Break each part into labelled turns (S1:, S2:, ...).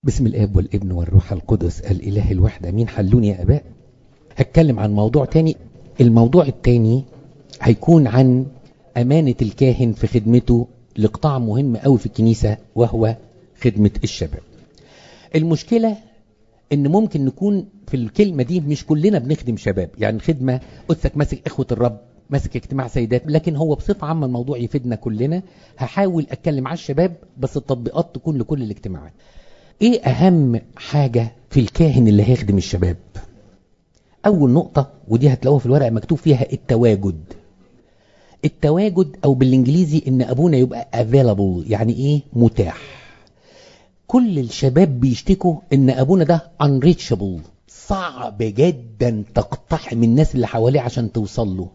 S1: بسم الاب والابن والروح القدس الاله الواحد امين حلوني يا اباء هتكلم عن موضوع تاني الموضوع التاني هيكون عن امانة الكاهن في خدمته لقطاع مهم قوي في الكنيسة وهو خدمة الشباب المشكلة ان ممكن نكون في الكلمة دي مش كلنا بنخدم شباب يعني خدمة قدسك ماسك اخوة الرب ماسك اجتماع سيدات لكن هو بصفة عامة الموضوع يفيدنا كلنا هحاول اتكلم على الشباب بس التطبيقات تكون لكل الاجتماعات ايه اهم حاجة في الكاهن اللي هيخدم الشباب اول نقطة ودي هتلاقوها في الورقة مكتوب فيها التواجد التواجد او بالانجليزي ان ابونا يبقى available يعني ايه متاح كل الشباب بيشتكوا ان ابونا ده unreachable صعب جدا تقتحم الناس اللي حواليه عشان توصل له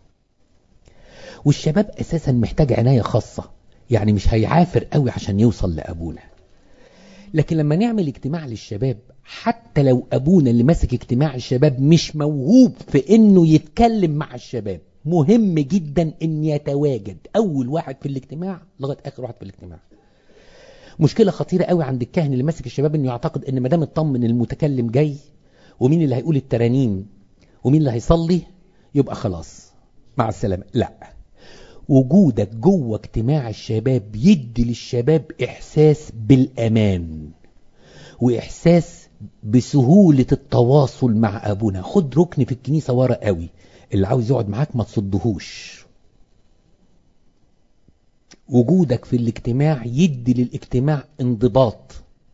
S1: والشباب اساسا محتاج عناية خاصة يعني مش هيعافر قوي عشان يوصل لابونا لكن لما نعمل اجتماع للشباب حتى لو ابونا اللي ماسك اجتماع الشباب مش موهوب في انه يتكلم مع الشباب مهم جدا ان يتواجد اول واحد في الاجتماع لغايه اخر واحد في الاجتماع مشكله خطيره قوي عند الكاهن اللي ماسك الشباب انه يعتقد ان ما دام اطمن المتكلم جاي ومين اللي هيقول الترانيم ومين اللي هيصلي يبقى خلاص مع السلامه لا وجودك جوه اجتماع الشباب يدي للشباب احساس بالامان واحساس بسهولة التواصل مع ابونا خد ركن في الكنيسة ورا قوي اللي عاوز يقعد معاك ما تصدهوش وجودك في الاجتماع يدي للاجتماع انضباط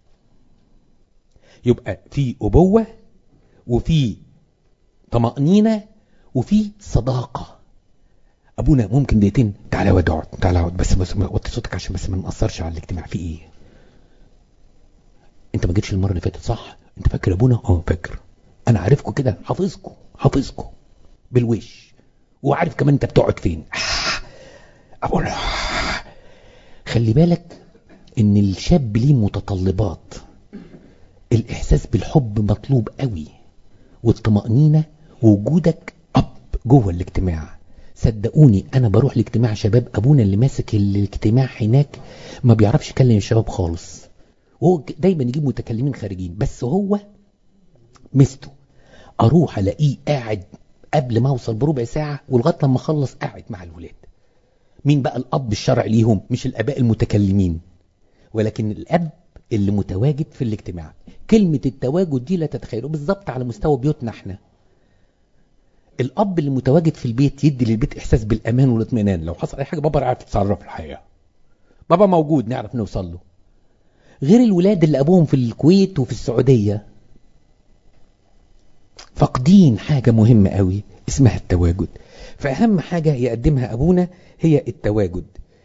S1: يبقى في ابوة وفي طمأنينة وفي صداقة ابونا ممكن دقيقتين تعالى واد اقعد تعالى اقعد بس بس وطي صوتك عشان بس ما نقصرش على الاجتماع في ايه انت ما جيتش المره اللي فاتت صح انت فاكر ابونا اه فاكر انا عارفكم كده حافظكم حافظكم بالوش وعارف كمان انت بتقعد فين ابونا خلي بالك ان الشاب ليه متطلبات الاحساس بالحب مطلوب قوي والطمأنينة ووجودك اب جوه الاجتماع صدقوني انا بروح لاجتماع شباب ابونا اللي ماسك الاجتماع هناك ما بيعرفش يكلم الشباب خالص وهو دايما يجيب متكلمين خارجين بس هو مستو اروح الاقيه قاعد قبل ما اوصل بربع ساعة ولغايه لما اخلص قاعد مع الولاد مين بقى الاب الشرعي ليهم مش الاباء المتكلمين ولكن الاب اللي متواجد في الاجتماع كلمة التواجد دي لا تتخيلوا بالظبط على مستوى بيوتنا احنا الاب اللي متواجد في البيت يدي للبيت احساس بالامان والاطمئنان لو حصل اي حاجه بابا عارف يتصرف الحقيقه بابا موجود نعرف نوصل له غير الولاد اللي ابوهم في الكويت وفي السعوديه فاقدين حاجه مهمه قوي اسمها التواجد فاهم حاجه يقدمها ابونا هي التواجد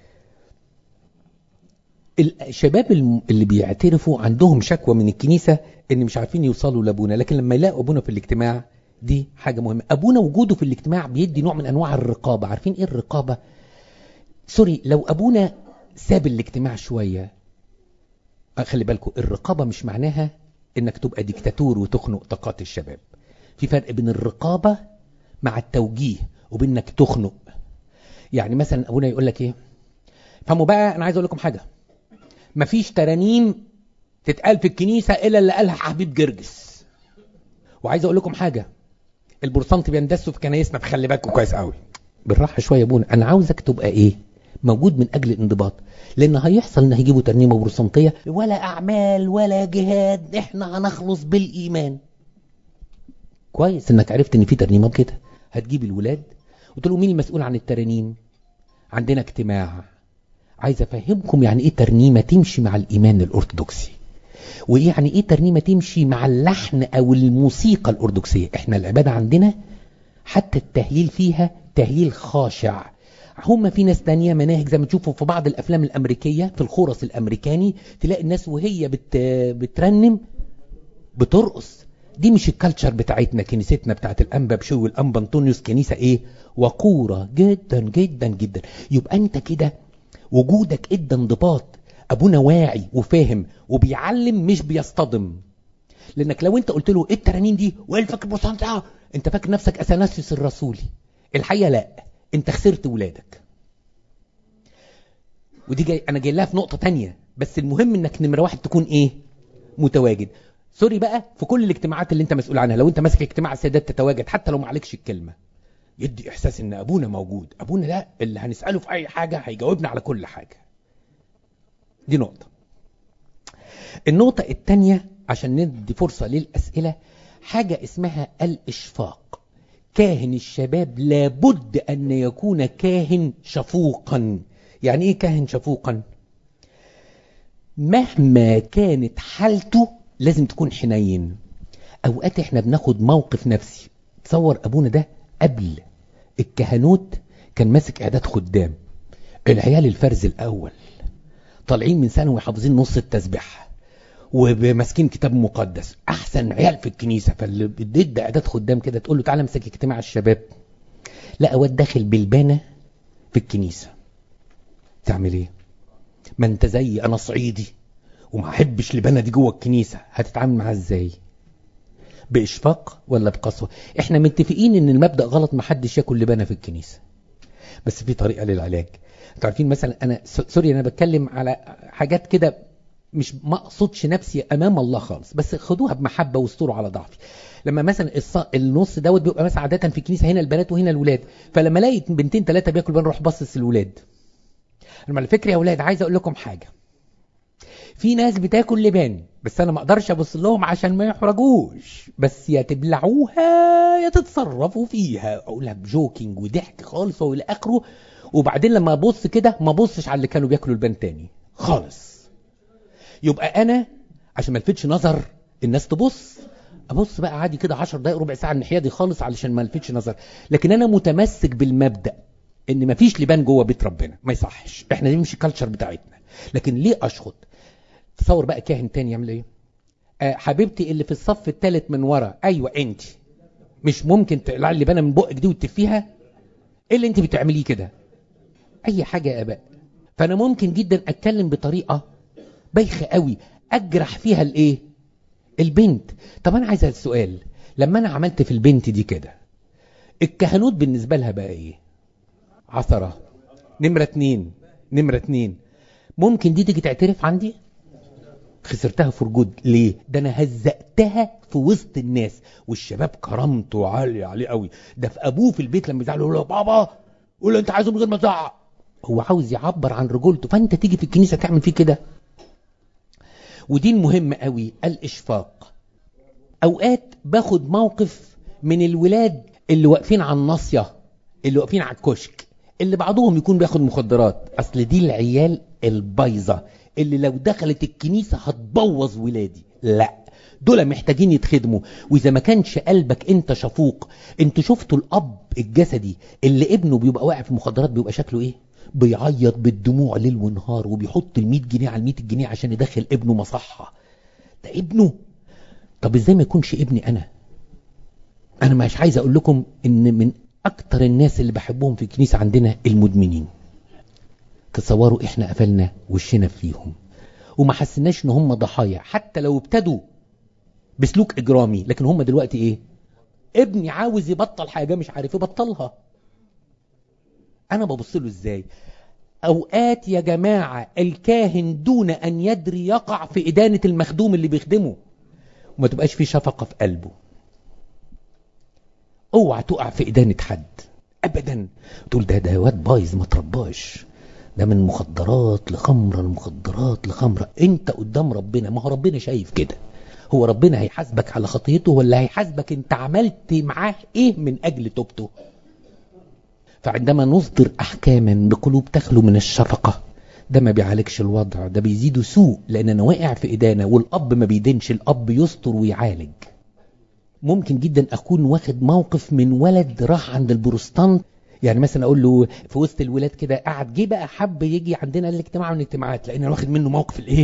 S1: الشباب اللي بيعترفوا عندهم شكوى من الكنيسه ان مش عارفين يوصلوا لابونا لكن لما يلاقوا ابونا في الاجتماع دي حاجة مهمة أبونا وجوده في الاجتماع بيدي نوع من أنواع الرقابة عارفين إيه الرقابة سوري لو أبونا ساب الاجتماع شوية خلي بالكم الرقابة مش معناها إنك تبقى ديكتاتور وتخنق طاقات الشباب في فرق بين الرقابة مع التوجيه وبين إنك تخنق يعني مثلا أبونا يقول لك إيه فهموا بقى أنا عايز أقول لكم حاجة مفيش ترانيم تتقال في الكنيسة إلا اللي قالها حبيب جرجس وعايز أقول لكم حاجة البورسنت بيندسوا في كنايسنا فخلي بالكم كويس قوي بالراحه شويه يا ابونا انا عاوزك تبقى ايه موجود من اجل الانضباط لان هيحصل ان هيجيبوا ترنيمه بورسنتيه ولا اعمال ولا جهاد احنا هنخلص بالايمان كويس انك عرفت ان في ترنيمه كده هتجيب الولاد وتقول له مين المسؤول عن الترانيم عندنا اجتماع عايز افهمكم يعني ايه ترنيمه تمشي مع الايمان الارثوذكسي وايه يعني ايه ترنيمه تمشي مع اللحن او الموسيقى الارثوذكسيه احنا العباده عندنا حتى التهليل فيها تهليل خاشع هما في ناس تانية مناهج زي ما تشوفوا في بعض الافلام الامريكيه في الخرس الامريكاني تلاقي الناس وهي بت... بترنم بترقص دي مش الكالتشر بتاعتنا كنيستنا بتاعت الانبا بشوي والانبا انطونيوس كنيسه ايه وقوره جدا جدا جدا يبقى انت كده وجودك ادى انضباط ابونا واعي وفاهم وبيعلم مش بيصطدم لانك لو انت قلت له ايه الترانيم دي وايه الفكر بوسانت انت فاكر نفسك اثناسيوس الرسولي الحقيقه لا انت خسرت ولادك ودي جاي انا جاي لها في نقطه تانية بس المهم انك نمره واحد تكون ايه متواجد سوري بقى في كل الاجتماعات اللي انت مسؤول عنها لو انت ماسك اجتماع السادات تتواجد حتى لو ما عليكش الكلمه يدي احساس ان ابونا موجود ابونا ده اللي هنساله في اي حاجه هيجاوبنا على كل حاجه دي نقطه النقطه الثانيه عشان ندي فرصه للاسئله حاجه اسمها الاشفاق كاهن الشباب لابد ان يكون كاهن شفوقا يعني ايه كاهن شفوقا مهما كانت حالته لازم تكون حنين اوقات احنا بناخد موقف نفسي تصور ابونا ده قبل الكهنوت كان ماسك اعداد خدام العيال الفرز الاول طالعين من ثانوي حافظين نص التسبيح وماسكين كتاب مقدس احسن عيال في الكنيسه فاللي بيدي اعداد خدام كده تقول له تعالى امسك اجتماع الشباب لا واد داخل بالبانه في الكنيسه تعمل ايه ما انت زي انا صعيدي وما احبش لبانه دي جوه الكنيسه هتتعامل معاه ازاي باشفاق ولا بقسوه احنا متفقين ان المبدا غلط ما حدش ياكل لبانه في الكنيسه بس في طريقه للعلاج انتوا عارفين مثلا انا سوري انا بتكلم على حاجات كده مش ما اقصدش نفسي امام الله خالص بس خدوها بمحبه واستروا على ضعفي لما مثلا الص... النص دوت بيبقى مثلا عاده في الكنيسه هنا البنات وهنا الولاد فلما الاقي بنتين ثلاثه بياكلوا بان اروح باصص الولاد انا على فكره يا اولاد عايز اقول لكم حاجه في ناس بتاكل لبان بس انا ما اقدرش ابص لهم عشان ما يحرجوش بس يا تبلعوها يا تتصرفوا فيها اقولها بجوكينج وضحك خالص والى اخره وبعدين لما ابص كده ما ابصش على اللي كانوا بياكلوا البان تاني خالص يبقى انا عشان ما الفتش نظر الناس تبص ابص بقى عادي كده 10 دقايق ربع ساعه الناحيه دي خالص علشان ما الفتش نظر لكن انا متمسك بالمبدا ان ما فيش لبان جوه بيت ربنا ما يصحش احنا دي مش الكالتشر بتاعتنا لكن ليه اشخط تصور بقى كاهن تاني يعمل ايه آه حبيبتي اللي في الصف الثالث من ورا ايوه انت مش ممكن تقلع لي بنا من بقك دي وتفيها ايه اللي انت بتعمليه كده اي حاجه يا اباء فانا ممكن جدا اتكلم بطريقه بايخه قوي اجرح فيها الايه البنت طب انا عايز السؤال لما انا عملت في البنت دي كده الكهنوت بالنسبه لها بقى ايه عثره نمره اتنين نمره اتنين ممكن دي تيجي تعترف عندي خسرتها فور جود ليه ده انا هزقتها في وسط الناس والشباب كرامته عالي عليه قوي ده في ابوه في البيت لما يزعل يقول له بابا قول له انت عايزه من غير ما تزعق هو عاوز يعبر عن رجولته فانت تيجي في الكنيسه تعمل فيه كده ودي المهم قوي الاشفاق اوقات باخد موقف من الولاد اللي واقفين على الناصيه اللي واقفين على الكشك اللي بعضهم يكون بياخد مخدرات اصل دي العيال البايظه اللي لو دخلت الكنيسه هتبوظ ولادي لا دول محتاجين يتخدموا واذا ما كانش قلبك انت شفوق انتوا شفتوا الاب الجسدي اللي ابنه بيبقى واقع في المخدرات بيبقى شكله ايه بيعيط بالدموع ليل ونهار وبيحط ال 100 جنيه على ال 100 جنيه عشان يدخل ابنه مصحه ده ابنه طب ازاي ما يكونش ابني انا انا مش عايز اقول لكم ان من اكتر الناس اللي بحبهم في الكنيسه عندنا المدمنين تصوروا احنا قفلنا وشنا فيهم وما حسناش ان هم ضحايا حتى لو ابتدوا بسلوك اجرامي لكن هم دلوقتي ايه ابني عاوز يبطل حاجه مش عارف يبطلها انا ببص له ازاي اوقات يا جماعه الكاهن دون ان يدري يقع في ادانه المخدوم اللي بيخدمه وما تبقاش في شفقه في قلبه اوعى تقع في ادانه حد ابدا تقول ده ده واد بايظ ما ترباش ده من مخدرات لخمره لمخدرات لخمره انت قدام ربنا ما هو ربنا شايف كده هو ربنا هيحاسبك على خطيته ولا هيحاسبك انت عملت معاه ايه من اجل توبته فعندما نصدر احكاما بقلوب تخلو من الشفقه ده ما بيعالجش الوضع ده بيزيده سوء لان انا واقع في ايدانا والاب ما بيدينش الاب يستر ويعالج ممكن جدا اكون واخد موقف من ولد راح عند البروستانت يعني مثلا اقول له في وسط الولاد كده قعد جه بقى حب يجي عندنا الاجتماع من الاجتماعات لان انا واخد منه موقف الايه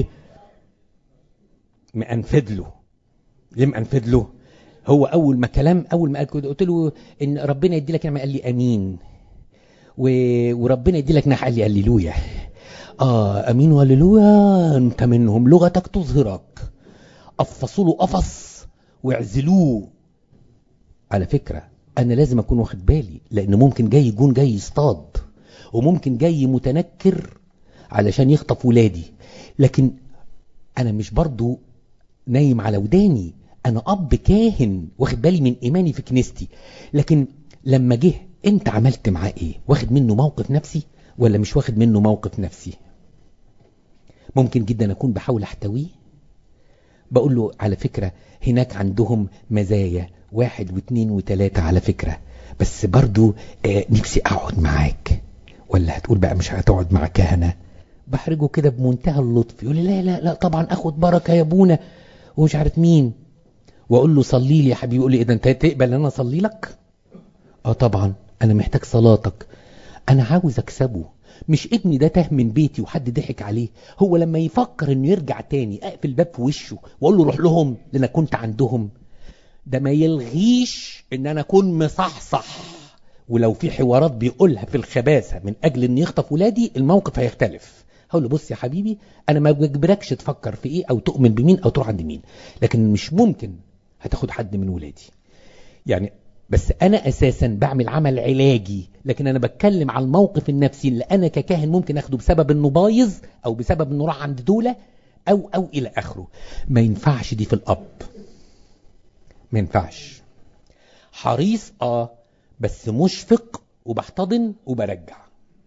S1: مأنفذ له ليه مأنفذ له هو اول ما كلام اول ما قال كده قلت له ان ربنا يدي لك نعمه قال لي امين و... وربنا يدي لك نعمه قال لي هللويا اه امين وهللويا انت منهم لغتك تظهرك قفصوا له قفص واعزلوه على فكره انا لازم اكون واخد بالي لان ممكن جاي يكون جاي يصطاد وممكن جاي متنكر علشان يخطف ولادي لكن انا مش برضو نايم على وداني انا اب كاهن واخد بالي من ايماني في كنيستي لكن لما جه انت عملت معاه ايه واخد منه موقف نفسي ولا مش واخد منه موقف نفسي ممكن جدا اكون بحاول احتويه بقول له على فكرة هناك عندهم مزايا واحد واثنين وثلاثة على فكرة بس برضو آه نفسي اقعد معاك ولا هتقول بقى مش هتقعد مع كهنة بحرجه كده بمنتهى اللطف يقول لي لا لا لا طبعا اخد بركة يا ابونا ومش عارف مين واقول له صلي لي يا حبيبي يقول لي ايه ده انت تقبل ان انا اصلي لك اه طبعا انا محتاج صلاتك انا عاوز اكسبه مش ابني ده تاه من بيتي وحد ضحك عليه هو لما يفكر انه يرجع تاني اقفل الباب في وشه واقول له روح لهم لان كنت عندهم ده ما يلغيش ان انا اكون مصحصح ولو في حوارات بيقولها في الخباثه من اجل ان يخطف ولادي الموقف هيختلف هقول له بص يا حبيبي انا ما بجبركش تفكر في ايه او تؤمن بمين او تروح عند مين لكن مش ممكن هتاخد حد من ولادي يعني بس انا اساسا بعمل عمل علاجي لكن انا بتكلم على الموقف النفسي اللي انا ككاهن ممكن اخده بسبب انه بايظ او بسبب انه راح عند دولة او او الى اخره ما ينفعش دي في الاب ما ينفعش حريص اه بس مشفق وبحتضن وبرجع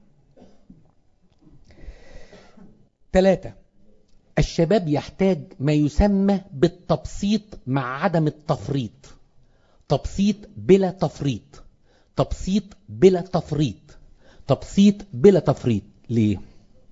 S1: ثلاثة الشباب يحتاج ما يسمى بالتبسيط مع عدم التفريط تبسيط بلا تفريط تبسيط بلا تفريط تبسيط بلا تفريط ليه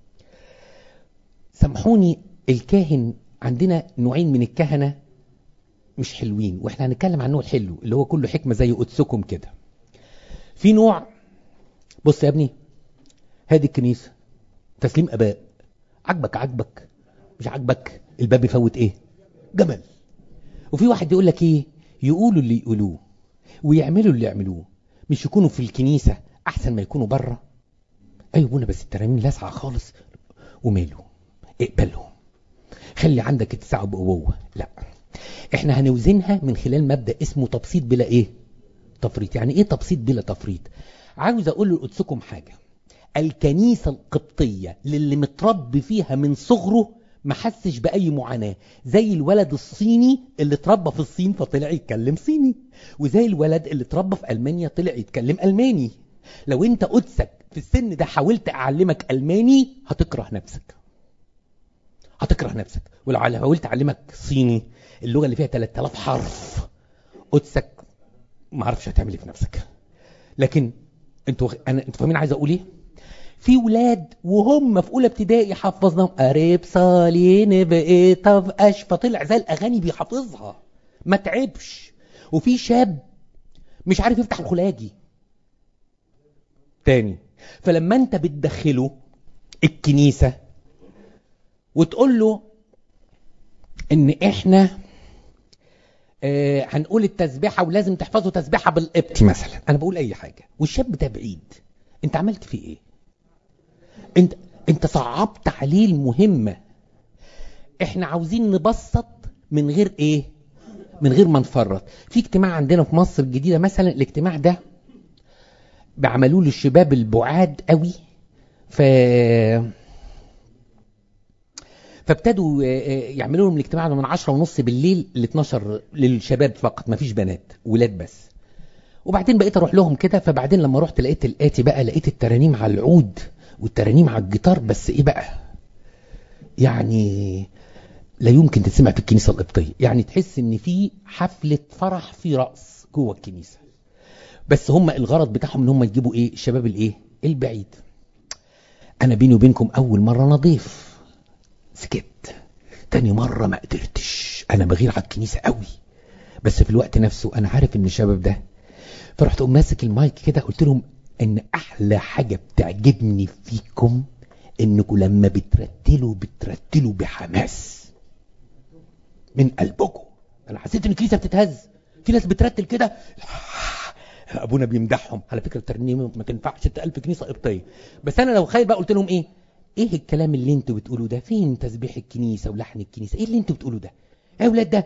S1: سامحوني الكاهن عندنا نوعين من الكهنة مش حلوين واحنا هنتكلم عن نوع حلو اللي هو كله حكمة زي قدسكم كده في نوع بص يا ابني هادي الكنيسة تسليم اباء عجبك عجبك مش عجبك الباب يفوت ايه جمل وفي واحد يقول لك ايه يقولوا اللي يقولوه ويعملوا اللي يعملوه مش يكونوا في الكنيسة احسن ما يكونوا بره ايوه ابونا بس الترانيم لاسعة خالص وماله اقبلهم خلي عندك اتساع بقوة لا احنا هنوزنها من خلال مبدأ اسمه تبسيط بلا ايه تفريط يعني ايه تبسيط بلا تفريط عاوز اقول لقدسكم حاجة الكنيسة القبطية للي متربي فيها من صغره ما حسش بأي معاناة زي الولد الصيني اللي اتربى في الصين فطلع يتكلم صيني وزي الولد اللي اتربى في ألمانيا طلع يتكلم ألماني لو انت قدسك في السن ده حاولت أعلمك ألماني هتكره نفسك هتكره نفسك ولو حاولت أعلمك صيني اللغة اللي فيها 3000 حرف قدسك ما اعرفش هتعمل ايه في نفسك لكن انتوا انا انتوا فاهمين عايز اقول ايه في ولاد وهم في اولى ابتدائي حفظناهم قريب صالين بقيت طب اشفى طلع زي الاغاني بيحافظها ما تعبش وفي شاب مش عارف يفتح الخلاجي تاني فلما انت بتدخله الكنيسة وتقول له ان احنا آه هنقول التسبيحة ولازم تحفظوا تسبيحة بالقبط مثلا انا بقول اي حاجة والشاب ده بعيد انت عملت فيه ايه انت انت صعبت عليه المهمة احنا عاوزين نبسط من غير ايه من غير ما نفرط في اجتماع عندنا في مصر الجديدة مثلا الاجتماع ده بعملوه للشباب البعاد قوي ف فابتدوا يعملوا لهم الاجتماع ده من عشرة ونص بالليل ل 12 للشباب فقط ما فيش بنات ولاد بس وبعدين بقيت اروح لهم كده فبعدين لما رحت لقيت الاتي بقى لقيت الترانيم على العود والترانيم على الجيتار بس ايه بقى يعني لا يمكن تتسمع في الكنيسة القبطية يعني تحس ان في حفلة فرح في رأس جوه الكنيسة بس هم الغرض بتاعهم ان هم يجيبوا ايه الشباب الايه البعيد انا بيني وبينكم اول مرة نضيف سكت تاني مرة ما قدرتش انا بغير على الكنيسة قوي بس في الوقت نفسه انا عارف ان الشباب ده فرحت قوم ماسك المايك كده قلت لهم ان احلى حاجة بتعجبني فيكم انكم لما بترتلوا بترتلوا بحماس من قلبكم انا حسيت ان الكنيسة بتتهز في ناس بترتل كده ابونا بيمدحهم على فكرة الترنيمة ما تنفعش تتقال في كنيسة قبطية بس انا لو خير بقى قلت لهم ايه ايه الكلام اللي انتوا بتقولوا ده فين تسبيح الكنيسة ولحن الكنيسة ايه اللي انتوا بتقولوا ده ايه يا ولاد ده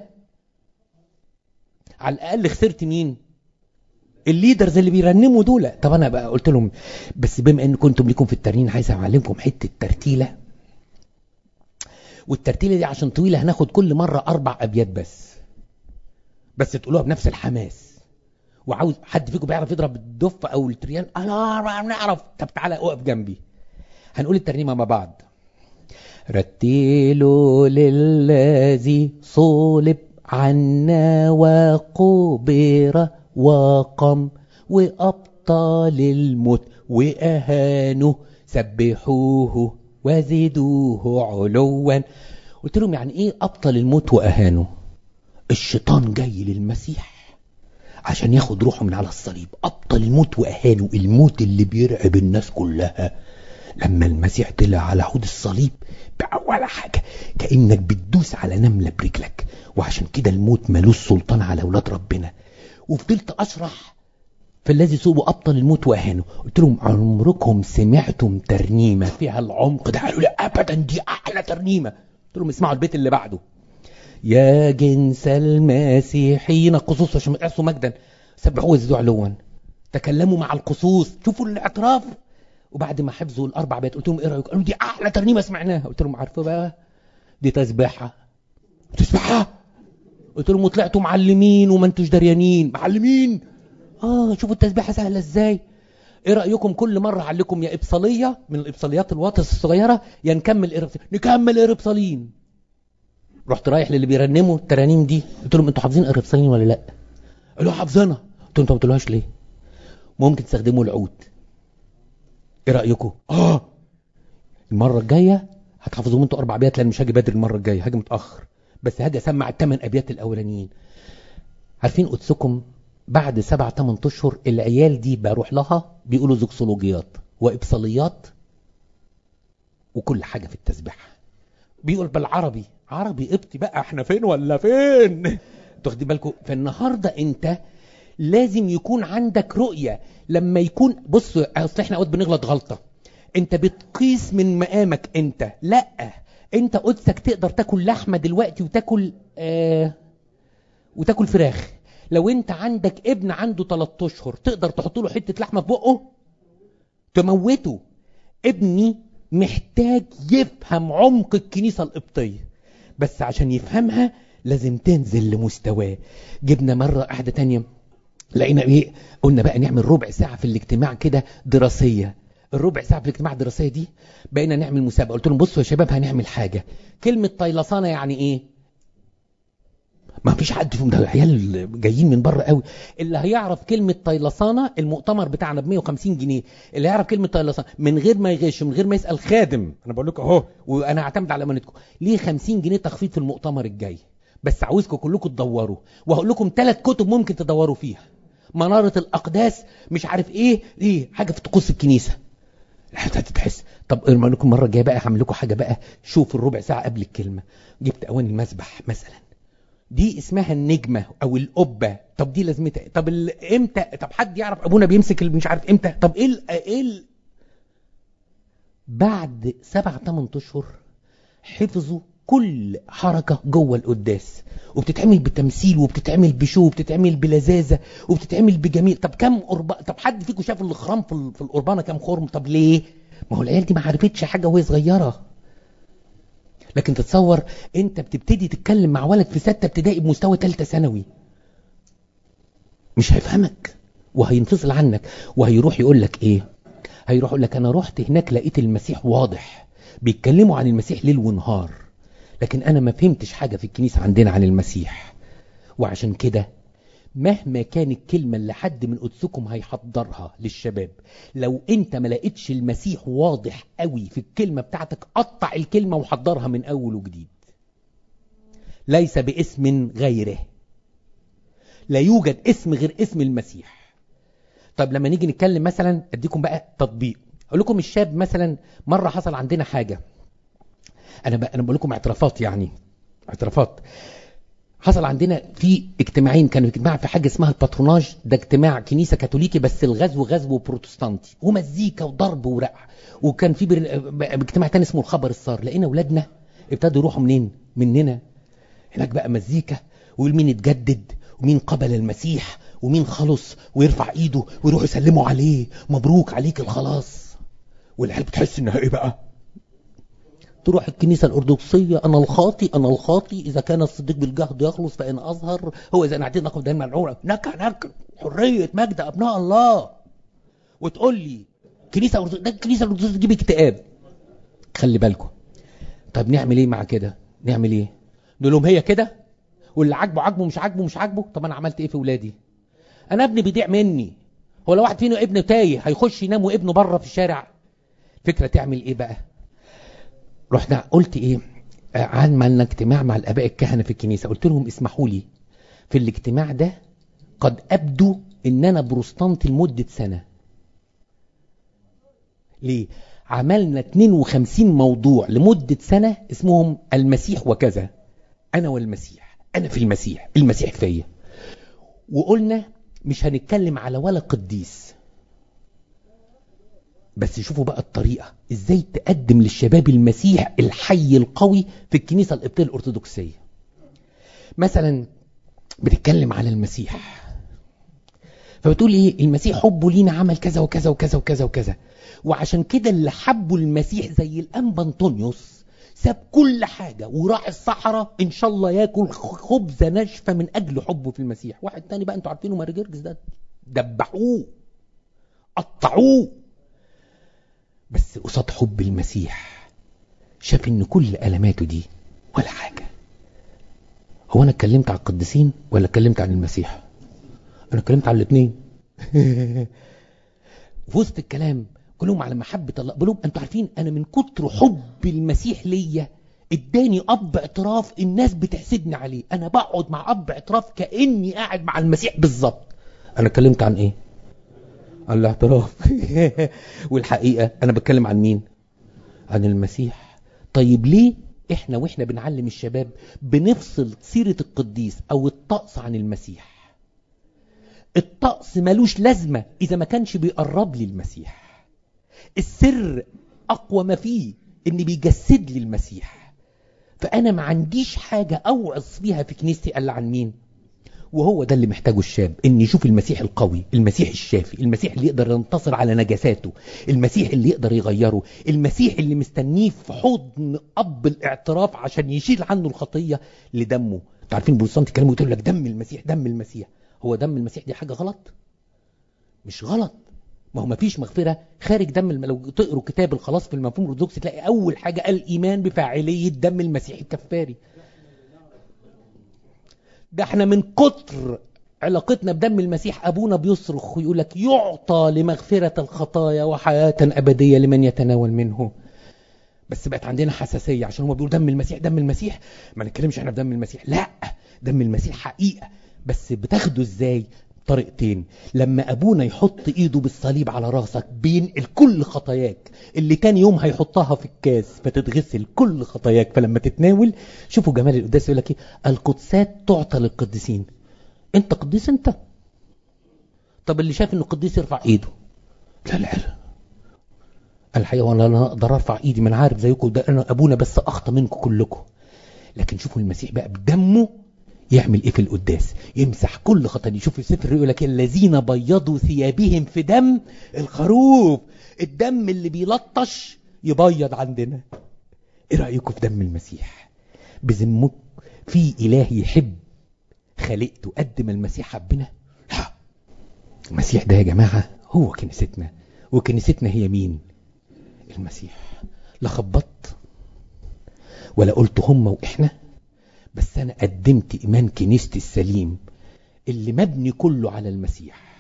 S1: على الاقل خسرت مين الليدرز اللي بيرنموا دول طب انا بقى قلت لهم بس بما ان كنتم ليكم في الترنيم عايز اعلمكم حته ترتيله والترتيله دي عشان طويله هناخد كل مره اربع ابيات بس بس تقولوها بنفس الحماس وعاوز حد فيكم بيعرف يضرب الدف او التريان انا نعرف طب تعالى اقف جنبي هنقول الترنيمه مع بعض رتلوا للذي صلب عنا وقبر وقم وأبطال الموت وأهانه سبحوه وزدوه علوا قلت لهم يعني ايه أبطل الموت وأهانه الشيطان جاي للمسيح عشان ياخد روحه من على الصليب أبطل الموت وأهانه الموت اللي بيرعب الناس كلها لما المسيح طلع على حوض الصليب بقى ولا حاجة كأنك بتدوس على نملة برجلك وعشان كده الموت ملوش سلطان على أولاد ربنا وفضلت أشرح في الذي سوء أبطل الموت وأهانه قلت لهم عمركم سمعتم ترنيمة فيها العمق ده قالوا لي أبدا دي أحلى ترنيمة قلت لهم اسمعوا البيت اللي بعده يا جنس المسيحيين قصوص عشان يعصوا مجدا سبحوا وزدوا علوا تكلموا مع القصوص شوفوا الاعتراف وبعد ما حفظوا الاربع بيت قلت لهم ايه رايكم قالوا دي احلى ترنيمه سمعناها قلت لهم عارفه بقى دي تسبيحه تسبيحه قلت لهم وطلعتوا معلمين وما انتوش دريانين معلمين اه شوفوا التسبيحه سهله ازاي ايه رايكم كل مره اعلمكم يا ابصاليه من الابصاليات الواطس الصغيره يا نكمل إربصالين. نكمل اربصالين رحت رايح للي بيرنموا الترانيم دي قلت لهم انتوا حافظين اربصالين ولا لا قالوا حافظينها قلت لهم انتوا ما بتقولوهاش ليه ممكن تستخدموا العود ايه رايكم اه المره الجايه هتحفظوهم انتوا اربع ابيات لان مش هاجي بدري المره الجايه هاجي متاخر بس هاجي اسمع الثمان ابيات الاولانيين عارفين قدسكم بعد سبع ثمان اشهر العيال دي بروح لها بيقولوا زوكسولوجيات وابصاليات وكل حاجه في التسبيحه بيقول بالعربي عربي قبطي بقى احنا فين ولا فين تاخدي بالكم فالنهارده انت لازم يكون عندك رؤية لما يكون بصوا اصل احنا اوقات بنغلط غلطة انت بتقيس من مقامك انت لا انت قدسك تقدر تاكل لحمة دلوقتي وتاكل آه وتاكل فراخ لو انت عندك ابن عنده 3 اشهر تقدر تحط له حتة لحمة في بقه تموته ابني محتاج يفهم عمق الكنيسة القبطية بس عشان يفهمها لازم تنزل لمستواه جبنا مرة قاعدة تانية لقينا ايه قلنا بقى نعمل ربع ساعة في الاجتماع كده دراسية الربع ساعة في الاجتماع الدراسية دي بقينا نعمل مسابقة قلت لهم بصوا يا شباب هنعمل حاجة كلمة طيلسانة يعني ايه ما فيش حد فيهم ده عيال جايين من بره قوي اللي هيعرف كلمة طيلسانة المؤتمر بتاعنا ب 150 جنيه اللي هيعرف كلمة طيلسانة من غير ما يغش من غير ما يسأل خادم انا بقول لكم اهو وانا اعتمد على امانتكم ليه 50 جنيه تخفيض في المؤتمر الجاي بس عاوزكم كلكم تدوروا وهقول لكم ثلاث كتب ممكن تدوروا فيها منارة الأقداس مش عارف إيه إيه حاجة في طقوس الكنيسة هتتحس طب ارمى لكم مرة جاية بقى هعمل لكم حاجة بقى شوف الربع ساعة قبل الكلمة جبت أواني المسبح مثلا دي اسمها النجمة أو القبة طب دي لازمتها طب امتى طب حد يعرف أبونا بيمسك مش عارف امتى طب إيه ال... إيه ال... بعد سبع ثمان أشهر حفظوا كل حركة جوه القداس وبتتعمل بتمثيل وبتتعمل بشو وبتتعمل بلذاذة وبتتعمل بجميل طب كم قربان طب حد فيكم شاف الخرام في, في القربانة كم خرم طب ليه ما هو العيال دي ما عرفتش حاجة وهي صغيرة لكن تتصور انت بتبتدي تتكلم مع ولد في ستة ابتدائي بمستوى ثالثة ثانوي مش هيفهمك وهينفصل عنك وهيروح يقول لك ايه هيروح يقول لك انا رحت هناك لقيت المسيح واضح بيتكلموا عن المسيح ليل ونهار لكن انا ما فهمتش حاجة في الكنيسة عندنا عن المسيح وعشان كده مهما كان الكلمة اللي حد من قدسكم هيحضرها للشباب لو انت ما لقيتش المسيح واضح قوي في الكلمة بتاعتك قطع الكلمة وحضرها من اول وجديد ليس باسم غيره لا يوجد اسم غير اسم المسيح طب لما نيجي نتكلم مثلا اديكم بقى تطبيق اقول لكم الشاب مثلا مرة حصل عندنا حاجة انا بقى انا بقول لكم اعترافات يعني اعترافات حصل عندنا في اجتماعين كانوا اجتماع في حاجه اسمها الباتروناج ده اجتماع كنيسه كاثوليكي بس الغزو غزو بروتستانتي ومزيكا وضرب ورق وكان في بر... اجتماع تاني اسمه الخبر الصار لقينا اولادنا ابتدوا يروحوا منين مننا هناك بقى مزيكا ويقول مين اتجدد ومين قبل المسيح ومين خلص ويرفع ايده ويروحوا يسلموا عليه مبروك عليك الخلاص والعيال بتحس انها ايه بقى تروح الكنيسة الأرثوذكسية أنا الخاطي أنا الخاطي إذا كان الصديق بالجهد يخلص فإن أظهر هو إذا نعتقد نقف دائما العمر نكا نكا حرية مجد أبناء الله وتقول لي كنيسة أرثوذكسية ده الكنيسة الأرثوذكسية تجيب اكتئاب خلي بالكم طب نعمل إيه مع كده نعمل إيه نقول لهم هي كده واللي عاجبه عاجبه مش عاجبه مش عاجبه طب أنا عملت إيه في ولادي أنا ابني بيضيع مني هو لو واحد فينا ابنه تايه هيخش ينام وابنه بره في الشارع فكرة تعمل ايه بقى رحنا قلت ايه عملنا اجتماع مع الاباء الكهنة في الكنيسة قلت لهم اسمحوا لي في الاجتماع ده قد ابدو ان انا بروستانتي لمدة سنة ليه عملنا 52 موضوع لمدة سنة اسمهم المسيح وكذا انا والمسيح انا في المسيح المسيح فيا وقلنا مش هنتكلم على ولا قديس بس شوفوا بقى الطريقة ازاي تقدم للشباب المسيح الحي القوي في الكنيسة القبطية الأرثوذكسية مثلا بتتكلم على المسيح فبتقول ايه المسيح حبه لينا عمل كذا وكذا وكذا وكذا وكذا وعشان كده اللي حبوا المسيح زي الانبا انطونيوس ساب كل حاجة وراح الصحراء ان شاء الله ياكل خبزة ناشفة من اجل حبه في المسيح واحد تاني بقى انتوا عارفينه مارجرجس ده دبحوه قطعوه بس قصاد حب المسيح شاف ان كل الماته دي ولا حاجة هو انا اتكلمت عن القديسين ولا اتكلمت عن المسيح انا اتكلمت عن الاثنين في وسط الكلام كلهم على محبة الله بقول انتوا عارفين انا من كتر حب المسيح ليا اداني اب اعتراف الناس بتحسدني عليه انا بقعد مع اب اعتراف كاني قاعد مع المسيح بالظبط انا اتكلمت عن ايه عن الاعتراف والحقيقة انا بتكلم عن مين عن المسيح طيب ليه احنا واحنا بنعلم الشباب بنفصل سيرة القديس او الطقس عن المسيح الطقس ملوش لازمة اذا ما كانش بيقرب لي المسيح السر اقوى ما فيه ان بيجسد لي المسيح فانا ما عنديش حاجة اوعظ فيها في كنيستي الا عن مين وهو ده اللي محتاجه الشاب ان يشوف المسيح القوي المسيح الشافي المسيح اللي يقدر ينتصر على نجاساته المسيح اللي يقدر يغيره المسيح اللي مستنيه في حضن اب الاعتراف عشان يشيل عنه الخطية لدمه انتوا عارفين بولسانت كلامه يقول لك دم المسيح دم المسيح هو دم المسيح دي حاجة غلط مش غلط ما هو مفيش مغفرة خارج دم الم... لو تقروا كتاب الخلاص في المفهوم الارثوذكسي تلاقي اول حاجة الايمان بفاعلية دم المسيح الكفاري ده احنا من كتر علاقتنا بدم المسيح ابونا بيصرخ ويقول لك يعطى لمغفرة الخطايا وحياة ابدية لمن يتناول منه بس بقت عندنا حساسية عشان هو بيقول دم المسيح دم المسيح ما نتكلمش احنا بدم المسيح لا دم المسيح حقيقة بس بتاخده ازاي طريقتين لما ابونا يحط ايده بالصليب على راسك بينقل كل خطاياك اللي كان يوم هيحطها في الكاس فتتغسل كل خطاياك فلما تتناول شوفوا جمال القداس يقول لك ايه القدسات تعطى للقديسين انت قديس انت طب اللي شاف انه قديس يرفع ايده لا لا لا الحقيقه وانا انا اقدر ارفع ايدي ما انا عارف زيكم ده انا ابونا بس اخطى منكم كلكم لكن شوفوا المسيح بقى بدمه يعمل ايه في القداس يمسح كل خطايا شوف السفر يقول لك الذين بيضوا ثيابهم في دم الخروف الدم اللي بيلطش يبيض عندنا ايه رايكم في دم المسيح بذمك في اله يحب خلقته قد ما المسيح حبنا لا المسيح ده يا جماعه هو كنيستنا وكنيستنا هي مين المسيح لا خبطت ولا قلت هم واحنا بس انا قدمت ايمان كنيستي السليم اللي مبني كله على المسيح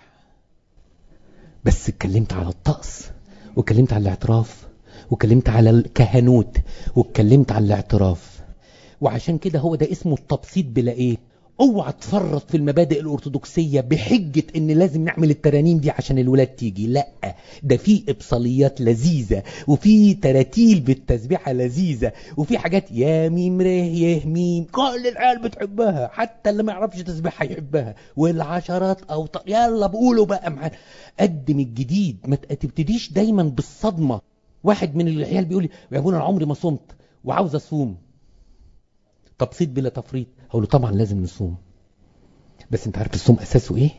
S1: بس اتكلمت على الطقس واتكلمت على الاعتراف واتكلمت على الكهنوت واتكلمت على الاعتراف وعشان كده هو ده اسمه التبسيط بلا ايه اوعى تفرط في المبادئ الارثوذكسيه بحجه ان لازم نعمل الترانيم دي عشان الولاد تيجي لا ده في ابصاليات لذيذه وفي تراتيل بالتسبيحه لذيذه وفي حاجات يا ميم ره يه ميم كل العيال بتحبها حتى اللي ما يعرفش تسبيحها يحبها والعشرات او ط... يلا بقولوا بقى معانا قدم الجديد ما تبتديش دايما بالصدمه واحد من العيال بيقول لي يا ابونا انا عمري ما صمت وعاوز اصوم تبسيط بلا تفريط اقول له طبعا لازم نصوم بس انت عارف الصوم اساسه ايه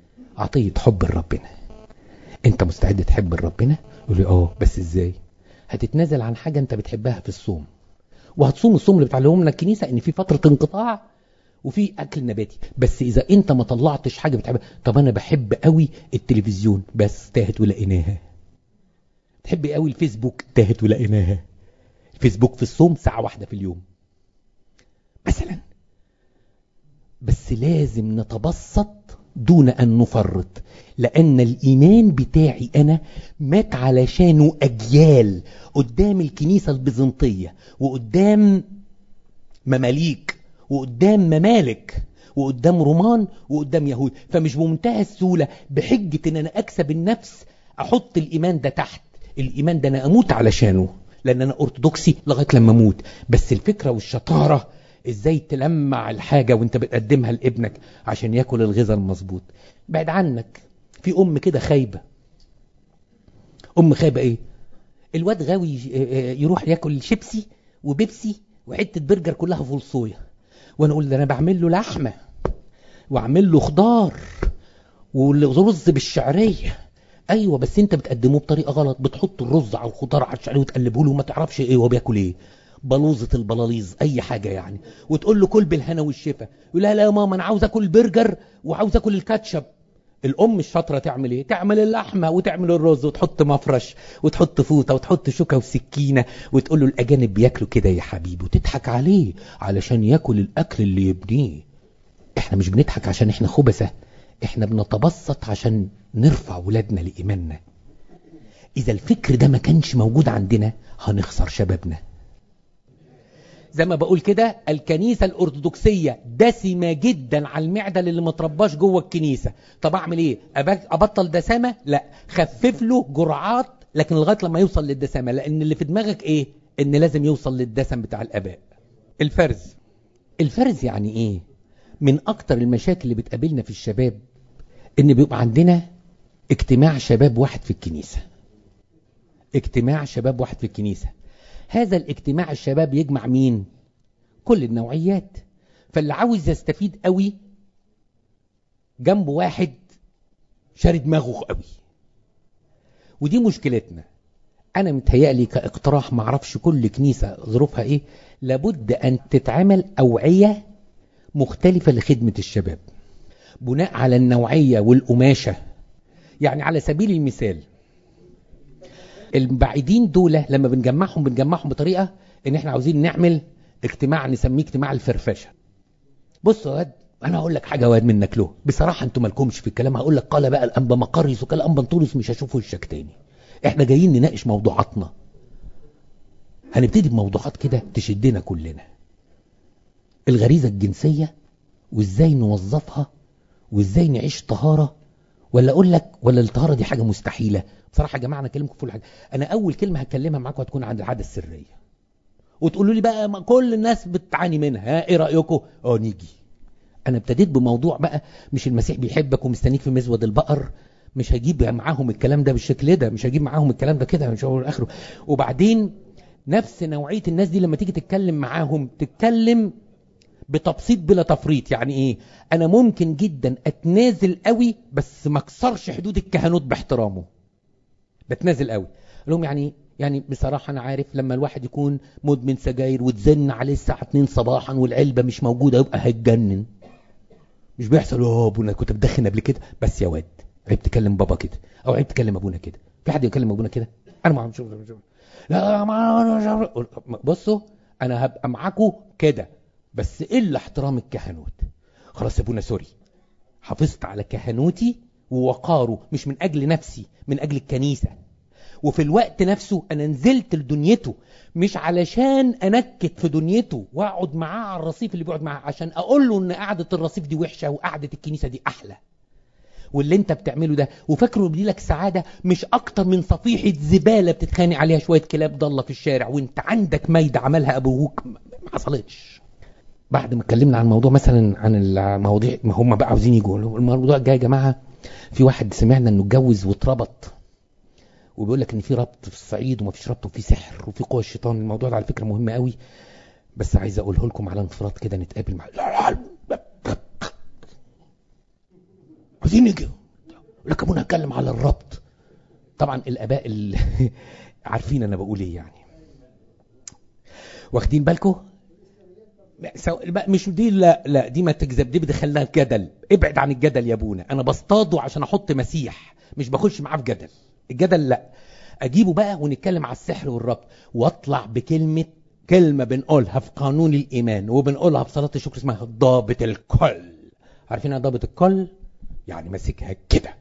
S1: عطية حب لربنا انت مستعد تحب ربنا يقول لي اه بس ازاي هتتنازل عن حاجة انت بتحبها في الصوم وهتصوم الصوم اللي بتعلمهم لنا الكنيسة ان في فترة انقطاع وفي اكل نباتي بس اذا انت ما طلعتش حاجة بتحبها طب انا بحب قوي التلفزيون بس تاهت ولقيناها تحب قوي الفيسبوك تاهت ولقيناها الفيسبوك في الصوم ساعة واحدة في اليوم مثلا بس لازم نتبسط دون أن نفرط لأن الإيمان بتاعي أنا مات علشانه أجيال قدام الكنيسة البيزنطية وقدام مماليك وقدام ممالك وقدام رومان وقدام يهود فمش بمنتهى السهولة بحجة ان انا اكسب النفس احط الايمان ده تحت الايمان ده انا اموت علشانه لان انا ارثوذكسي لغايه لما اموت بس الفكره والشطاره ازاي تلمع الحاجه وانت بتقدمها لابنك عشان ياكل الغذاء المظبوط بعد عنك في ام كده خايبه ام خايبه ايه الواد غاوي يروح ياكل شيبسي وبيبسي وحته برجر كلها فول صويا وانا اقول ده انا بعمل له لحمه واعمل له خضار ورز بالشعريه ايوه بس انت بتقدمه بطريقه غلط بتحط الرز على الخضار على الشعريه وتقلبه له وما تعرفش ايه هو بياكل ايه بلوزه البلاليز اي حاجه يعني وتقول له كل بالهنا والشفا يقول لها لا يا ماما انا عاوز اكل برجر وعاوز اكل الكاتشب الام الشاطره تعمل ايه تعمل اللحمه وتعمل الرز وتحط مفرش وتحط فوطه وتحط شوكه وسكينه وتقول له الاجانب بياكلوا كده يا حبيبي وتضحك عليه علشان ياكل الاكل اللي يبنيه احنا مش بنضحك عشان احنا خبثه احنا بنتبسط عشان نرفع ولادنا لايماننا اذا الفكر ده ما كانش موجود عندنا هنخسر شبابنا زي ما بقول كده الكنيسة الأرثوذكسية دسمة جدا على المعدة اللي ما ترباش جوه الكنيسة طب أعمل إيه أبطل دسامة لا خفف له جرعات لكن لغاية لما يوصل للدسامة لأن اللي في دماغك إيه إن لازم يوصل للدسم بتاع الآباء الفرز الفرز يعني إيه من أكتر المشاكل اللي بتقابلنا في الشباب إن بيبقى عندنا اجتماع شباب واحد في الكنيسة اجتماع شباب واحد في الكنيسة هذا الاجتماع الشباب يجمع مين كل النوعيات فاللي عاوز يستفيد قوي جنبه واحد شاري دماغه قوي ودي مشكلتنا انا متهيألي كاقتراح معرفش كل كنيسة ظروفها ايه لابد ان تتعمل اوعية مختلفة لخدمة الشباب بناء على النوعية والقماشة يعني على سبيل المثال البعيدين دول لما بنجمعهم بنجمعهم بطريقة ان احنا عاوزين نعمل اجتماع نسميه اجتماع الفرفشة بص يا واد انا هقول لك حاجة واد منك له بصراحة انتوا مالكمش في الكلام هقول لك قال بقى الانبا مقرس وقال الانبا انطولس مش هشوف وشك تاني احنا جايين نناقش موضوعاتنا هنبتدي بموضوعات كده تشدنا كلنا الغريزة الجنسية وازاي نوظفها وازاي نعيش طهارة ولا اقول لك ولا الطهارة دي حاجة مستحيلة بصراحة يا جماعة انا اكلمكم في كل حاجة انا اول كلمة هتكلمها معاكم هتكون عن العادة السرية وتقولوا لي بقى ما كل الناس بتعاني منها ها ايه رأيكم اه نيجي انا ابتديت بموضوع بقى مش المسيح بيحبك ومستنيك في مزود البقر مش هجيب معاهم الكلام ده بالشكل ده مش هجيب معاهم الكلام ده كده مش هقول اخره وبعدين نفس نوعية الناس دي لما تيجي تتكلم معاهم تتكلم بتبسيط بلا تفريط يعني ايه انا ممكن جدا اتنازل قوي بس ما اكسرش حدود الكهنوت باحترامه بتنازل قوي لهم يعني يعني بصراحة أنا عارف لما الواحد يكون مدمن سجاير وتزن عليه الساعة 2 صباحا والعلبة مش موجودة يبقى هيتجنن مش بيحصل اه ابونا كنت بدخن قبل كده بس يا واد عيب تكلم بابا كده او عيب تكلم ابونا كده في حد يكلم ابونا كده انا ما اعرفش لا ما بصوا انا هبقى معاكم كده بس الا احترام الكهنوت خلاص يا ابونا سوري حافظت على كهنوتي ووقاره مش من اجل نفسي من اجل الكنيسه وفي الوقت نفسه انا نزلت لدنيته مش علشان انكت في دنيته واقعد معاه على الرصيف اللي بيقعد معاه عشان اقول له ان قعده الرصيف دي وحشه وقعده الكنيسه دي احلى واللي انت بتعمله ده وفاكره بيدي لك سعاده مش اكتر من صفيحه زباله بتتخانق عليها شويه كلاب ضاله في الشارع وانت عندك مايده عملها ابوك ما حصلتش بعد ما اتكلمنا عن الموضوع مثلا عن المواضيع ما هم بقى عاوزين يجوا الموضوع الجاي يا جماعه في واحد سمعنا انه اتجوز واتربط وبيقول لك ان في ربط في الصعيد وما فيش ربط وفي سحر وفي قوة الشيطان الموضوع ده على فكرة مهم قوي بس عايز اقوله لكم على انفراد كده نتقابل مع لا لا عايزين نيجي لك ابونا اتكلم على الربط طبعا الاباء ال... عارفين انا بقول ايه يعني واخدين بالكم مش دي لا لا دي ما تكذب دي بدخلها جدل ابعد عن الجدل يا ابونا انا بصطاده عشان احط مسيح مش بخش معاه في جدل الجدل لا اجيبه بقى ونتكلم على السحر والربط واطلع بكلمه كلمه بنقولها في قانون الايمان وبنقولها في صلاه الشكر اسمها ضابط الكل عارفين ضابط الكل يعني ماسكها كده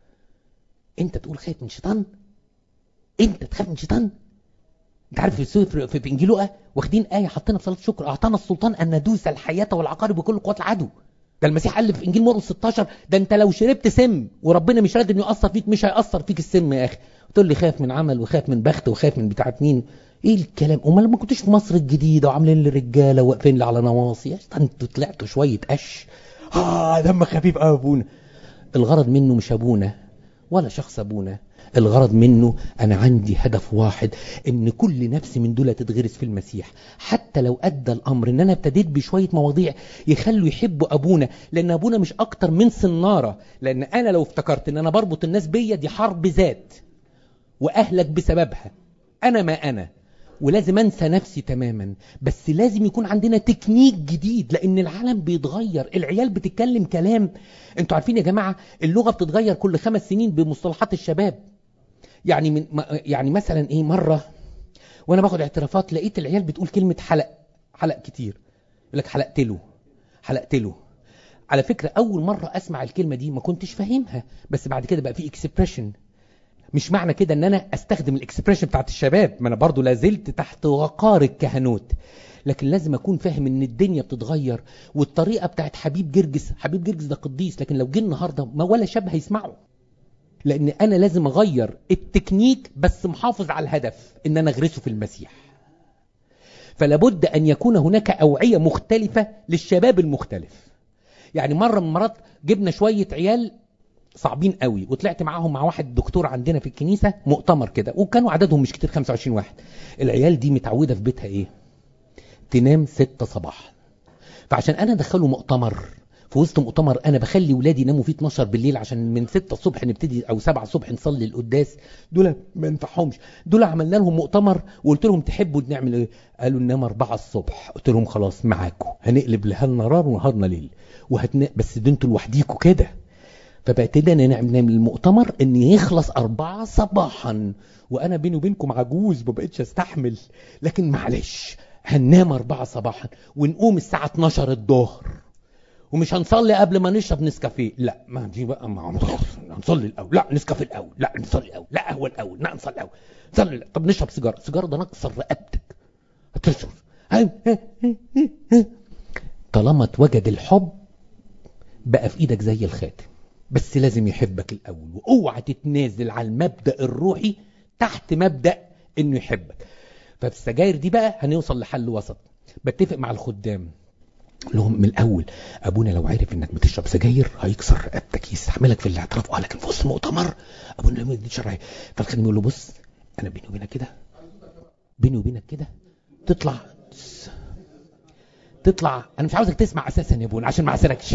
S1: انت تقول خايف من شيطان انت تخاف من شيطان انت عارف في سفر في انجيل لوقا واخدين ايه حاطينها في صلاه الشكر اعطانا السلطان ان ندوس الحياه والعقارب وكل قوات العدو ده المسيح قال في انجيل مرقس 16 ده انت لو شربت سم وربنا مش راضي انه ياثر فيك مش هياثر فيك السم يا اخي تقول لي خاف من عمل وخاف من بخت وخاف من بتاعه مين ايه الكلام امال ما كنتوش في مصر الجديده وعاملين لي رجاله واقفين لي على نواصي يا انتوا طلعتوا شويه قش اه دم خفيف قوي ابونا الغرض منه مش ابونا ولا شخص ابونا الغرض منه انا عندي هدف واحد ان كل نفس من دول تتغرس في المسيح حتى لو ادى الامر ان انا ابتديت بشويه مواضيع يخلوا يحبوا ابونا لان ابونا مش اكتر من صناره لان انا لو افتكرت ان انا بربط الناس بيا دي حرب ذات واهلك بسببها انا ما انا ولازم انسى نفسي تماما بس لازم يكون عندنا تكنيك جديد لان العالم بيتغير العيال بتتكلم كلام انتوا عارفين يا جماعه اللغه بتتغير كل خمس سنين بمصطلحات الشباب يعني من يعني مثلا ايه مره وانا باخد اعترافات لقيت العيال بتقول كلمه حلق حلق كتير يقول لك حلقت له حلقت له على فكره اول مره اسمع الكلمه دي ما كنتش فاهمها بس بعد كده بقى في اكسبريشن مش معنى كده ان انا استخدم الاكسبريشن بتاعت الشباب ما انا برضو لازلت تحت وقار الكهنوت لكن لازم اكون فاهم ان الدنيا بتتغير والطريقه بتاعت حبيب جرجس حبيب جرجس ده قديس لكن لو جه النهارده ما ولا شاب هيسمعه لان انا لازم اغير التكنيك بس محافظ على الهدف ان انا اغرسه في المسيح فلابد ان يكون هناك اوعيه مختلفه للشباب المختلف يعني مره من مرات جبنا شويه عيال صعبين قوي وطلعت معاهم مع واحد دكتور عندنا في الكنيسة مؤتمر كده وكانوا عددهم مش كتير 25 واحد العيال دي متعودة في بيتها ايه تنام 6 صباحا فعشان انا ادخله مؤتمر في وسط مؤتمر انا بخلي ولادي يناموا فيه 12 بالليل عشان من 6 الصبح نبتدي او 7 الصبح نصلي القداس دول ما ينفعهمش دول عملنا لهم مؤتمر وقلت لهم تحبوا نعمل ايه قالوا ننام 4 الصبح قلت لهم خلاص معاكم هنقلب لهالنا نهار ونهارنا ليل وهتنا بس ده انتوا لوحديكوا كده فبقينا نعمل المؤتمر ان يخلص أربعة صباحا وانا بيني وبينكم عجوز ما بقتش استحمل لكن معلش هننام أربعة صباحا ونقوم الساعة 12 الظهر ومش هنصلي قبل ما نشرب نسكافيه لا ما دي بقى ما هنصلي الاول لا نسكافيه الاول لا نصلي الاول لا قهوه الاول لا نصلي الاول نصلي طب نشرب سيجاره السيجاره ده نكسر رقبتك هتشرب طالما اتوجد الحب بقى في ايدك زي الخاتم بس لازم يحبك الأول واوعى تتنازل على المبدأ الروحي تحت مبدأ انه يحبك ففي السجاير دي بقى هنوصل لحل وسط بتفق مع الخدام لهم من الأول أبونا لو عرف إنك بتشرب سجاير هيكسر رقبتك يستحملك في الاعتراف اه لكن في وسط المؤتمر أبونا لما يدي شرعي فالخادم يقول له بص أنا بيني وبينك كده بيني وبينك كده تطلع تطلع أنا مش عاوزك تسمع أساسا يا أبونا عشان ما أعسركش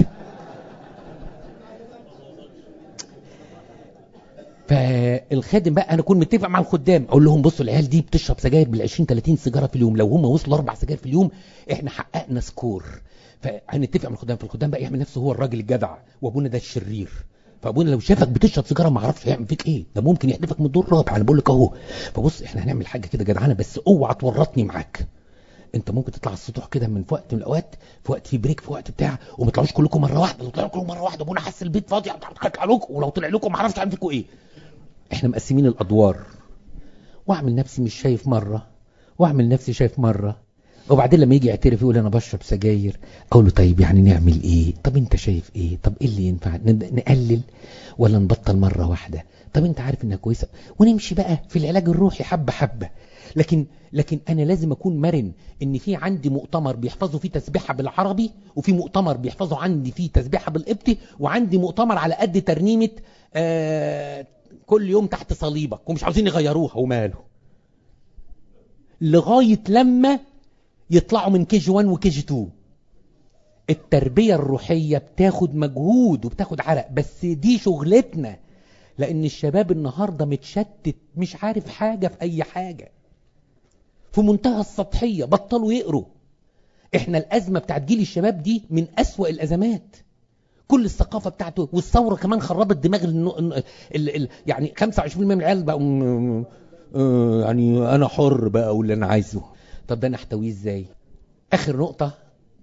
S1: فالخادم بقى انا اكون متفق مع الخدام اقول لهم بصوا العيال دي بتشرب سجاير بال 20 30 سيجاره في اليوم لو هم وصلوا اربع سجاير في اليوم احنا حققنا سكور فهنتفق مع الخدام فالخدام بقى يعمل نفسه هو الراجل الجدع وابونا ده الشرير فابونا لو شافك بتشرب سيجاره ما اعرفش هيعمل فيك ايه ده ممكن يحدفك من الدور الرابع انا بقول لك اهو فبص احنا هنعمل حاجه كده جدعانه بس اوعى تورطني معاك انت ممكن تطلع السطوح كده من في وقت من الاوقات في وقت في بريك في وقت بتاع وما تطلعوش كلكم مره واحده تطلعوا كلكم مره واحده ابونا حس البيت فاضي هتكلكع لكم ولو طلع لكم ما اعرفش اعمل فيكم ايه احنا مقسمين الادوار واعمل نفسي مش شايف مرة واعمل نفسي شايف مرة وبعدين لما يجي يعترف يقول انا بشرب سجاير اقول له طيب يعني نعمل ايه طب انت شايف ايه طب ايه اللي ينفع نقلل ولا نبطل مرة واحدة طب انت عارف انها كويسة ونمشي بقى في العلاج الروحي حبة حبة لكن لكن انا لازم اكون مرن ان في عندي مؤتمر بيحفظوا فيه تسبيحه بالعربي وفي مؤتمر بيحفظوا عندي فيه تسبيحه بالقبطي وعندي مؤتمر على قد ترنيمه آه كل يوم تحت صليبك ومش عاوزين يغيروها وماله لغاية لما يطلعوا من كي جي 1 وكي جي 2 التربية الروحية بتاخد مجهود وبتاخد عرق بس دي شغلتنا لان الشباب النهارده متشتت مش عارف حاجه في اي حاجه في منتهى السطحيه بطلوا يقروا احنا الازمه بتاعت جيل الشباب دي من اسوأ الازمات كل الثقافه بتاعته والثوره كمان خربت دماغ النو... ال... ال... يعني 25% من العيال بقوا م... آه يعني انا حر بقى اقول اللي انا عايزه طب ده نحتويه ازاي اخر نقطه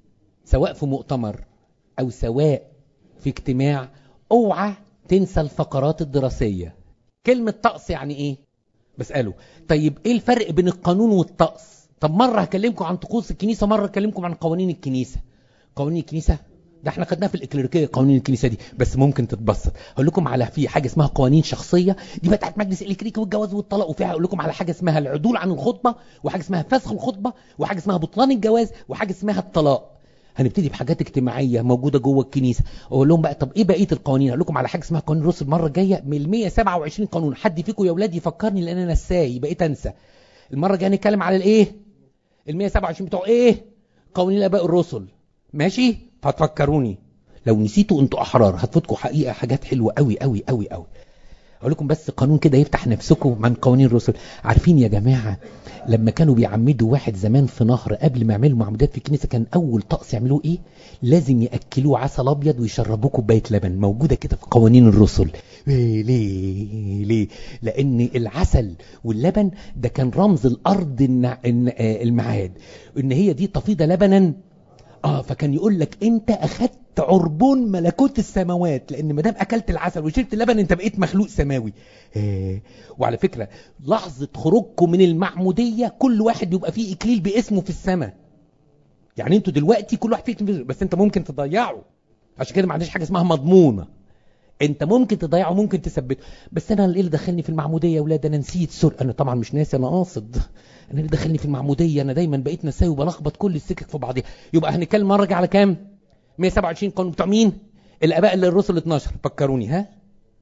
S1: سواء في مؤتمر او سواء في اجتماع اوعى تنسى الفقرات الدراسيه كلمه طقس يعني ايه بساله طيب ايه الفرق بين القانون والطقس طب مره هكلمكم عن طقوس الكنيسه مره هكلمكم عن قوانين الكنيسه قوانين الكنيسه ده احنا خدناها في الاكليريكيه قوانين الكنيسه دي بس ممكن تتبسط هقول لكم على في حاجه اسمها قوانين شخصيه دي بتاعت مجلس الاكليريكي والجواز والطلاق وفيها هقول لكم على حاجه اسمها العدول عن الخطبه وحاجه اسمها فسخ الخطبه وحاجه اسمها بطلان الجواز وحاجه اسمها الطلاق هنبتدي بحاجات اجتماعيه موجوده جوه الكنيسه اقول لهم بقى طب ايه بقيه القوانين اقول لكم على حاجه اسمها قانون الرسل المره الجايه من ال 127 قانون حد فيكم يا اولاد يفكرني لان انا نساي بقيت انسى المره الجايه هنتكلم على الايه ال 127 بتوع ايه قوانين الاباء الرسل ماشي فتفكروني لو نسيتوا انتوا احرار هتفوتكم حقيقه حاجات حلوه قوي قوي قوي قوي اقول لكم بس قانون كده يفتح نفسكم عن قوانين الرسل عارفين يا جماعه لما كانوا بيعمدوا واحد زمان في نهر قبل ما يعملوا معمودات في الكنيسه كان اول طقس يعملوه ايه لازم ياكلوه عسل ابيض ويشربوه كوبايه لبن موجوده كده في قوانين الرسل إيه ليه ليه لان العسل واللبن ده كان رمز الارض النع... المعاد ان هي دي تفيض لبنا اه فكان يقول لك انت اخدت عربون ملكوت السماوات لان ما دام اكلت العسل وشربت اللبن انت بقيت مخلوق سماوي آه. وعلى فكره لحظه خروجكم من المعموديه كل واحد يبقى فيه اكليل باسمه في السماء يعني انتوا دلوقتي كل واحد فيكم بس انت ممكن تضيعه عشان كده ما عنديش حاجه اسمها مضمونه انت ممكن تضيعه ممكن تثبته بس انا ايه اللي دخلني في المعموديه يا اولاد انا نسيت سوري انا طبعا مش ناسي انا قاصد انا اللي دخلني في المعموديه انا دايما بقيت نساوي وبلخبط كل السكك في بعضها يبقى هنتكلم مره على كام 127 قانون بتوع مين الاباء اللي الرسل 12 فكروني ها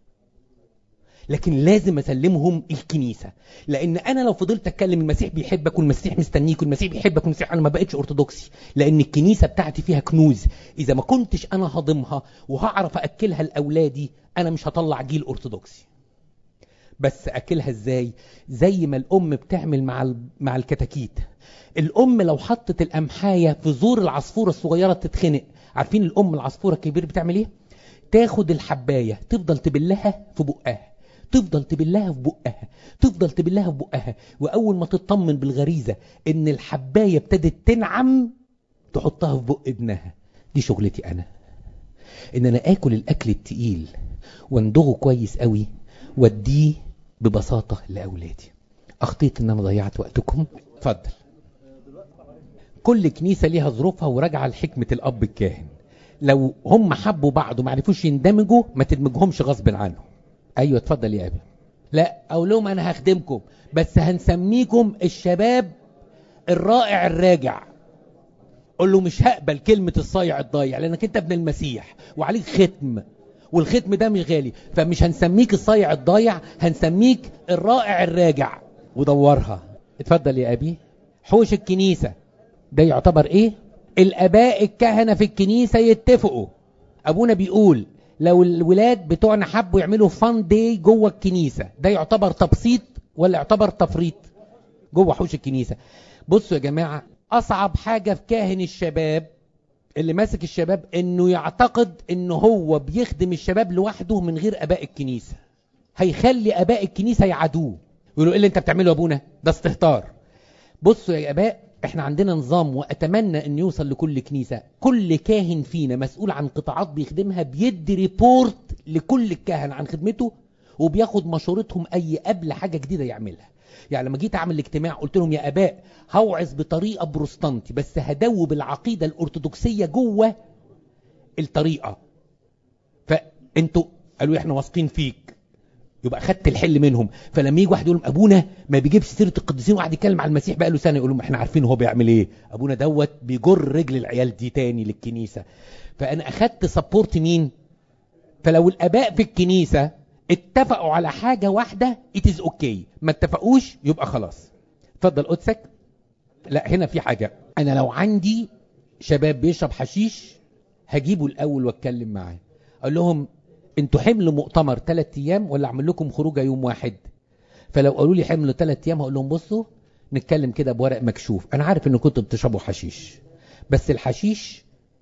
S1: لكن لازم اسلمهم الكنيسه لان انا لو فضلت اتكلم المسيح بيحبك والمسيح مستنيك والمسيح بيحبك والمسيح انا ما بقتش ارثوذكسي لان الكنيسه بتاعتي فيها كنوز اذا ما كنتش انا هضمها وهعرف اكلها لاولادي انا مش هطلع جيل ارثوذكسي بس اكلها ازاي زي ما الام بتعمل مع مع الكتاكيت الام لو حطت القمحايه في زور العصفوره الصغيره تتخنق عارفين الام العصفوره الكبير بتعمل ايه تاخد الحبايه تفضل تبلها في بقها تفضل تبلها في بقها تفضل تبلها في بقها واول ما تطمن بالغريزه ان الحبايه ابتدت تنعم تحطها في بق ابنها دي شغلتي انا ان انا اكل الاكل التقيل واندغه كويس قوي واديه ببساطه لاولادي اخطيت ان انا ضيعت وقتكم اتفضل كل كنيسه ليها ظروفها وراجعه لحكمه الاب الكاهن لو هم حبوا بعض وما عرفوش يندمجوا ما تدمجهمش غصب عنهم ايوه اتفضل يا ابي لا اقول لهم انا هخدمكم بس هنسميكم الشباب الرائع الراجع قول له مش هقبل كلمة الصايع الضايع لانك انت ابن المسيح وعليك ختم والختم ده مش غالي فمش هنسميك الصايع الضايع هنسميك الرائع الراجع ودورها اتفضل يا ابي حوش الكنيسة ده يعتبر ايه الاباء الكهنة في الكنيسة يتفقوا ابونا بيقول لو الولاد بتوعنا حبوا يعملوا فان داي جوه الكنيسه ده يعتبر تبسيط ولا يعتبر تفريط جوه حوش الكنيسه بصوا يا جماعه اصعب حاجه في كاهن الشباب اللي ماسك الشباب انه يعتقد انه هو بيخدم الشباب لوحده من غير اباء الكنيسه هيخلي اباء الكنيسه يعادوه يقولوا ايه اللي انت بتعمله يا ابونا ده استهتار بصوا يا اباء احنا عندنا نظام واتمنى ان يوصل لكل كنيسة كل كاهن فينا مسؤول عن قطاعات بيخدمها بيدي ريبورت لكل الكاهن عن خدمته وبياخد مشورتهم اي قبل حاجة جديدة يعملها يعني لما جيت اعمل اجتماع قلت لهم يا اباء هوعظ بطريقة بروستانتي بس هدوب العقيدة الارثوذكسية جوه الطريقة فانتوا قالوا احنا واثقين فيك يبقى خدت الحل منهم فلما يجي واحد يقول لهم ابونا ما بيجيبش سيره القديسين وقعد يتكلم على المسيح بقى له سنه يقول لهم احنا عارفين هو بيعمل ايه ابونا دوت بيجر رجل العيال دي تاني للكنيسه فانا اخدت سبورت مين فلو الاباء في الكنيسه اتفقوا على حاجه واحده اتز اوكي okay. ما اتفقوش يبقى خلاص اتفضل قدسك لا هنا في حاجه انا لو عندي شباب بيشرب حشيش هجيبه الاول واتكلم معاه اقول لهم انتوا حملوا مؤتمر ثلاث ايام ولا اعمل لكم خروجه يوم واحد فلو قالوا لي حملوا ثلاث ايام هقول لهم بصوا نتكلم كده بورق مكشوف انا عارف ان كنتوا بتشربوا حشيش بس الحشيش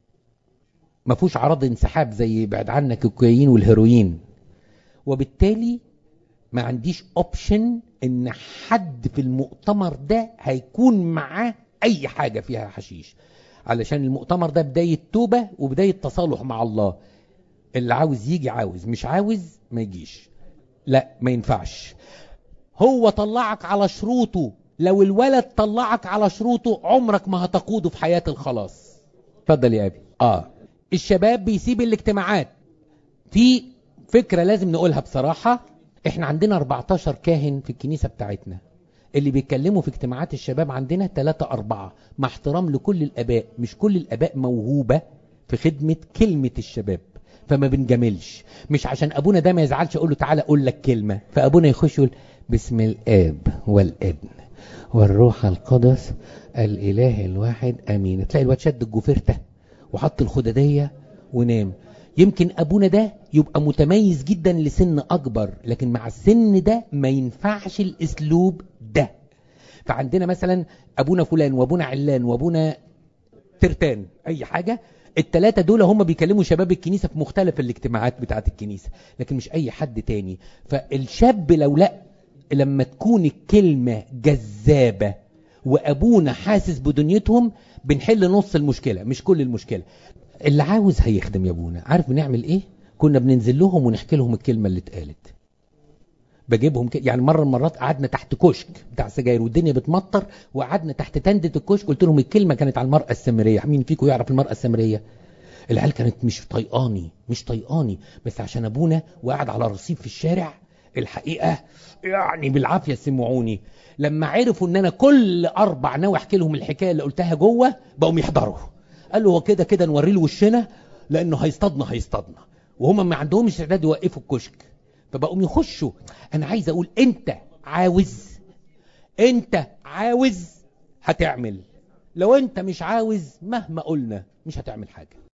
S1: ما فيهوش عرض انسحاب زي بعد عنك الكوكايين والهيروين وبالتالي ما عنديش اوبشن ان حد في المؤتمر ده هيكون معاه اي حاجة فيها حشيش علشان المؤتمر ده بداية توبة وبداية تصالح مع الله اللي عاوز يجي عاوز مش عاوز ما يجيش لا ما ينفعش هو طلعك على شروطه لو الولد طلعك على شروطه عمرك ما هتقوده في حياة الخلاص اتفضل يا ابي اه الشباب بيسيب الاجتماعات في فكرة لازم نقولها بصراحة احنا عندنا 14 كاهن في الكنيسة بتاعتنا اللي بيتكلموا في اجتماعات الشباب عندنا 3 4 مع احترام لكل الاباء مش كل الاباء موهوبة في خدمة كلمة الشباب فما بنجاملش مش عشان ابونا ده ما يزعلش اقول له تعالى اقول لك كلمة فابونا يخش يقول بسم الاب والابن والروح القدس الاله الواحد امين تلاقي الواد شد الجوفرته وحط الخداديه ونام يمكن ابونا ده يبقى متميز جدا لسن اكبر لكن مع السن ده ما ينفعش الاسلوب ده فعندنا مثلا ابونا فلان وابونا علان وابونا ترتان اي حاجه التلاتة دول هم بيكلموا شباب الكنيسة في مختلف الاجتماعات بتاعة الكنيسة لكن مش اي حد تاني فالشاب لو لا لما تكون الكلمة جذابة وابونا حاسس بدنيتهم بنحل نص المشكلة مش كل المشكلة اللي عاوز هيخدم يا ابونا عارف بنعمل ايه كنا بننزل لهم ونحكي لهم الكلمة اللي اتقالت بجيبهم كده يعني مرة من المرات قعدنا تحت كشك بتاع سجاير والدنيا بتمطر وقعدنا تحت تندة الكشك قلت لهم الكلمة كانت على المرأة السامرية مين فيكم يعرف المرأة السامرية العيال كانت مش طيقاني مش طيقاني بس عشان ابونا وقعد على رصيف في الشارع الحقيقة يعني بالعافية سمعوني لما عرفوا ان انا كل اربع ناوي احكي لهم الحكاية اللي قلتها جوه بقوا يحضروا قالوا هو كده كده نوري له وشنا لانه هيصطادنا هيصطادنا وهم ما عندهمش استعداد يوقفوا الكشك فبقوا يخشوا انا عايز اقول انت عاوز انت عاوز هتعمل لو انت مش عاوز مهما قلنا مش هتعمل حاجة